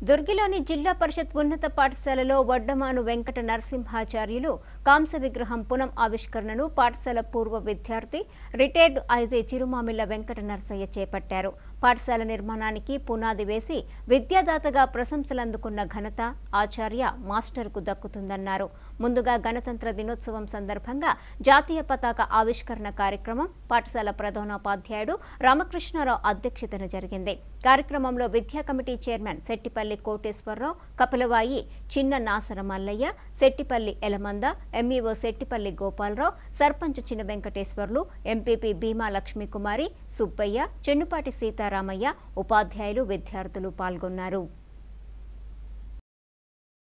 దుర్గిలోని జిల్లా పరిషత్ ఉన్నత పాఠశాలలో వడ్డమాను వెంకట నరసింహాచార్యులు కాంస విగ్రహం పునం ఆవిష్కరణను పాఠశాల పూర్వ విద్యార్థి రిటైర్డ్ ఐజే చిరుమామిళ్ల వెంకట నరసయ్య చేపట్టారు పాఠశాల నిర్మాణానికి పునాది వేసి విద్యాదాతగా ప్రశంసలందుకున్న ఘనత ఆచార్య మాస్టర్కు దక్కుతుందన్నారు ముందుగా గణతంత్ర దినోత్సవం సందర్భంగా జాతీయ పతాక ఆవిష్కరణ కార్యక్రమం పాఠశాల ప్రధానోపాధ్యాయుడు రామకృష్ణారావు అధ్యక్షతన జరిగింది కార్యక్రమంలో విద్యా committee chairman Shettipalli Koteswararao Kapilavai Chinna Nasara Mallayya Shettipalli Yelamanda MEO Shettipalli Gopalarao sarpanch Chinna Venkateswarlu MPP Bhima Lakshmikumari Subbayya Chennupati Sitaramayya ఉపాధ్యాయులు విద్యార్థులు పాల్గొన్నారు